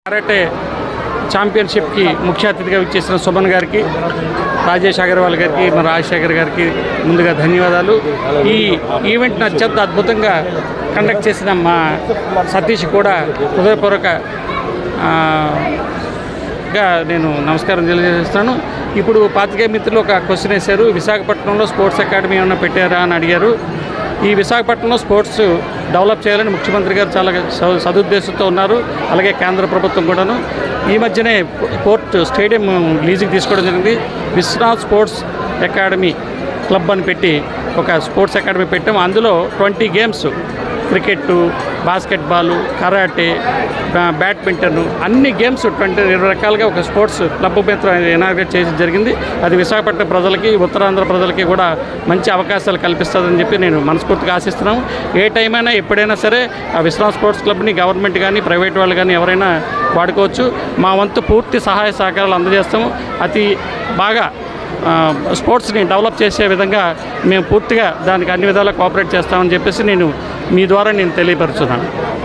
karate ఛాంపియన్షిప్కి ముఖ్య అతిథిగా ఇచ్చేసిన సుమన్ గారికి రాజేష్ అగర్వాల్ గారికి మన రాజశేఖర్ గారికి ముందుగా ధన్యవాదాలు ఈ ఈవెంట్ను అత్యంత అద్భుతంగా కండక్ట్ చేసిన మా సతీష్ కూడా హృదయపూర్వక ఆ, గా నేను నమస్కారం తెలియజేస్తాను ఇప్పుడు పాతికేయ మిత్రులు ఒక క్వశ్చన్ వేశారు విశాఖపట్నంలో స్పోర్ట్స్ అకాడమీ ఏమైనా పెట్టారా అని అడిగారు ఈ విశాఖపట్నంలో స్పోర్ట్స్ డెవలప్ చేయాలని ముఖ్యమంత్రి గారు చాలా స- సదుద్దేశంతో ఉన్నారు అలాగే కేంద్ర ప్రభుత్వం కూడాను ఈ మధ్యనే పోర్ట్ స్టేడియం లీజుకి తీసుకోవడం జరిగింది విశ్వనాథ్ స్పోర్ట్స్ అకాడమీ క్లబ్ అని పెట్టి ఒక స్పోర్ట్స్ అకాడమీ పెట్టాము అందులో twenty games cricket basketball karate బా- బ్యాడ్మింటన్ అన్ని గేమ్స్ ట్వంటీ ఇరవై రకాలుగా ఒక స్పోర్ట్స్ క్లబ్ మిత్ర ఇనాగ్రేట్ చేసి జరిగింది అది విశాఖపట్నం ప్రజలకి ఉత్తరాంధ్ర ప్రజలకి కూడా మంచి అవకాశాలు కల్పిస్తుందని చెప్పి నేను మనస్ఫూర్తిగా ఆశిస్తున్నాను ఏ టైం అయినా ఎప్పుడైనా సరే ఆ విశ్రామ్ స్పోర్ట్స్ క్లబ్ని గవర్నమెంట్ కానీ ప్రైవేట్ వాళ్ళు కానీ ఎవరైనా వాడుకోవచ్చు మా వంతు పూర్తి సహాయ సహకారాలు అందజేస్తాము అతి బాగా ఆ, స్పోర్ట్స్ని డెవలప్ చేసే విధంగా మేము పూర్తిగా దానికి అన్ని విధాలా కోఆపరేట్ చేస్తామని చెప్పేసి నేను మీ ద్వారా నేను తెలియపరుచున్నాను